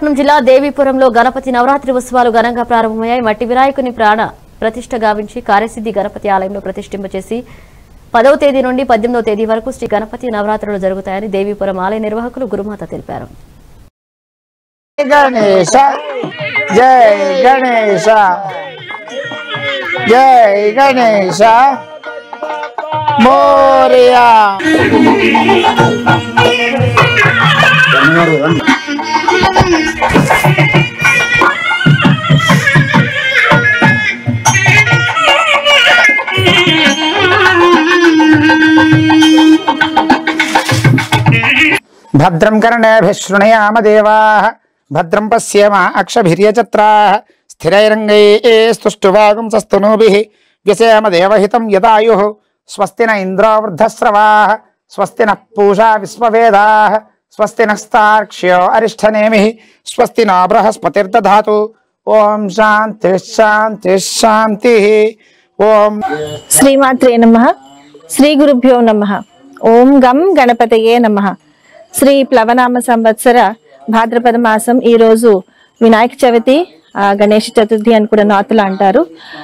విశాఖపట్నం జిల్లా దేవీపురంలో గణపతి నవరాత్రి ఉత్సవాలు ఘనంగా ప్రారంభమయ్యాయి మట్టి వినాయకుని ప్రాణ ప్రతిష్ఠ గావించి కార్యసిద్ధి గణపతి ఆలయంలో ప్రతిష్ఠింపచేసి పదవ తేదీ నుండి పద్దెనిమిదవ తేదీ వరకు శ్రీ గణపతి నవరాత్రులు జరుగుతాయని దేవీపురం ఆలయ నిర్వాహకులు గురుమాత తెలిపారు గణేశ జై గణేశ జై గణేశ మోరియా భద్రం కర్ణేభిశృణయామ దేవా భద్రం పశ్యేమ అక్షభిర్యచత్రా స్థిరైరంగై స్తుష్టువాగుంసస్తనూభి వ్యసేమ దేవహితం యదాయు స్వస్తి న ఇంద్రో వృద్ధశ్రవా స్వస్తి న పూషా విశ్వవేదా స్వస్తి నస్తార్క్ష్యో అరిష్టనేమి స్వస్తి నా బృహస్పతిర్దధాతు ఓం శాంతి శాంతి శాంతి ఓం శ్రీమాత్రే నమ శ్రీ గురుభ్యో నమ ఓం గం గణపతయే నమ శ్రీ ప్లవనామ సంవత్సర భాద్రపద మాసం ఈ రోజు వినాయక చవితి ఆ, గణేష్ చతుర్థి అని కూడా నాతులు అంటారు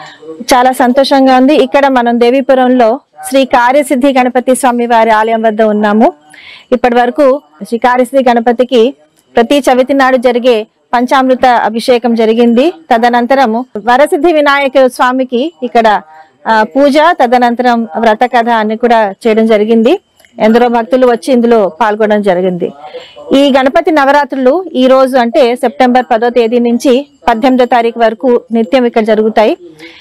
చాలా సంతోషంగా ఉంది ఇక్కడ మనం దేవీపురంలో శ్రీ కార్యసిద్ధి గణపతి స్వామి వారి ఆలయం వద్ద ఉన్నాము ఇప్పటి వరకు శ్రీ కార్యసిద్ధి గణపతికి ప్రతి చవితి నాడు జరిగే పంచామృత అభిషేకం జరిగింది తదనంతరము వరసిద్ధి వినాయక స్వామికి ఇక్కడ ఆ, పూజ తదనంతరం వ్రత కథ అన్ని కూడా చేయడం జరిగింది ఎందరో భక్తులు వచ్చి ఇందులో పాల్గొనడం జరిగింది ఈ గణపతి నవరాత్రులు ఈ రోజు అంటే సెప్టెంబర్ పదో తేదీ నుంచి పద్దెనిమిదో తారీఖు వరకు నిత్యం ఇక్కడ జరుగుతాయి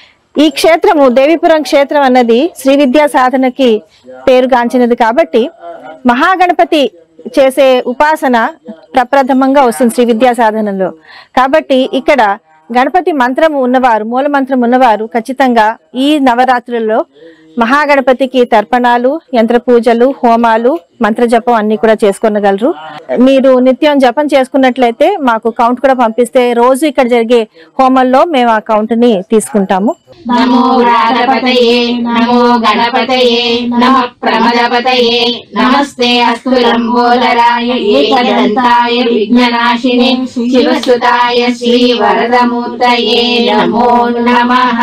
ఈ క్షేత్రము దేవీపురం క్షేత్రం అన్నది శ్రీ విద్యా సాధనకి పేరుగాంచినది కాబట్టి మహాగణపతి చేసే ఉపాసన ప్రప్రథమంగా వస్తుంది శ్రీ విద్యా సాధనలో కాబట్టి ఇక్కడ గణపతి మంత్రము ఉన్నవారు మూల మంత్రం ఉన్నవారు ఖచ్చితంగా ఈ నవరాత్రుల్లో మహాగణపతికి తర్పణాలు యంత్ర పూజలు హోమాలు మంత్ర జపం అన్ని కూడా చేసుకొనగలరు మీరు నిత్యం జపం చేసుకున్నట్లయితే మాకు కౌంట్ కూడా పంపిస్తే రోజు ఇక్కడ జరిగే హోమంలో మేము ఆ కౌంట్ ని తీసుకుంటాము నమో రాధపతయే నమో గణపతయే నమ ప్రమదపతయే నమస్తే అస్తు లంబోదరాయ ఏకదంతాయ విఘ్ననాశిని శివసుతాయ శ్రీ వరదమూర్తయే నమో నమః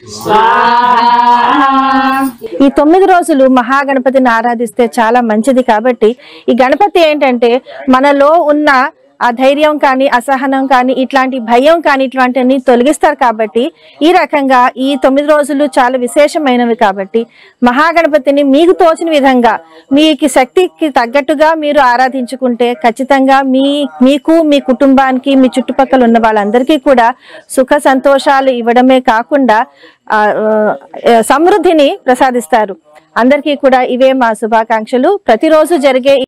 స్వాహా ఈ తొమ్మిది రోజులు మహాగణపతిని ఆరాధిస్తే చాలా మంచిది కాబట్టి ఈ గణపతి ఏంటంటే మనలో ఉన్న ఆ ధైర్యం కానీ అసహనం కానీ ఇట్లాంటి భయం కానీ ఇట్లాంటివన్నీ తొలగిస్తారు కాబట్టి ఈ రకంగా ఈ తొమ్మిది రోజులు చాలా విశేషమైనవి కాబట్టి మహాగణపతిని మీకు తోచిన విధంగా మీకు శక్తికి తగ్గట్టుగా మీరు ఆరాధించుకుంటే ఖచ్చితంగా మీ మీకు మీ కుటుంబానికి మీ చుట్టుపక్కల ఉన్న వాళ్ళందరికీ కూడా సుఖ సంతోషాలు ఇవ్వడమే కాకుండా ఆ, ఆ, సమృద్ధిని ప్రసాదిస్తారు అందరికీ కూడా ఇవే మా శుభాకాంక్షలు ప్రతిరోజు జరిగే